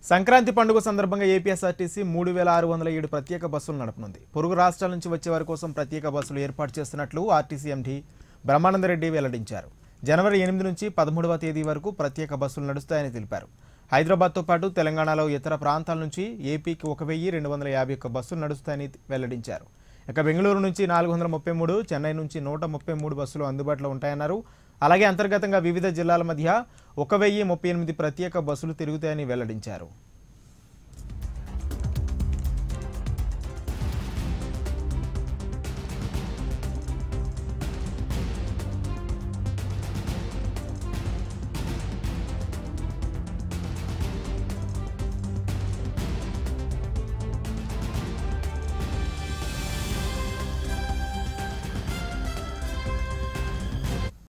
సంక్రాంతి పండుగ సందర్భంగా ఏపీఎస్ఆర్టీసీ మూడు వేల ఆరు వందల ఏడు ప్రత్యేక బస్సులు నడపనుంది పొరుగు రాష్ట్రాల నుంచి వచ్చే వారి కోసం ప్రత్యేక బస్సులు ఏర్పాటు చేస్తున్నట్లు ఆర్టీసీ ఎండీ బ్రహ్మానందరెడ్డి వెల్లడించారు జనవరి ఎనిమిది నుంచి పదమూడవ తేదీ వరకు ప్రత్యేక బస్సులు నడుస్తాయని తెలిపారు హైదరాబాద్తో పాటు తెలంగాణలో ఇతర ప్రాంతాల నుంచి ఏపీకి ఒక వెయ్యి రెండు వందల యాభై ఒక్క బస్సులు నడుస్తాయని వెల్లడించారు ఇక బెంగళూరు నుంచి నాలుగు వందల ముప్పై మూడు చెన్నై నుంచి నూట ముప్పై మూడు బస్సులు అందుబాటులో ఉంటాయన్నారు అలాగే అంతర్గతంగా వివిధ జిల్లాల మధ్య ఒక వెయ్యి ముప్పై ఎనిమిది ప్రత్యేక బస్సులు తిరుగుతాయని వెల్లడించారు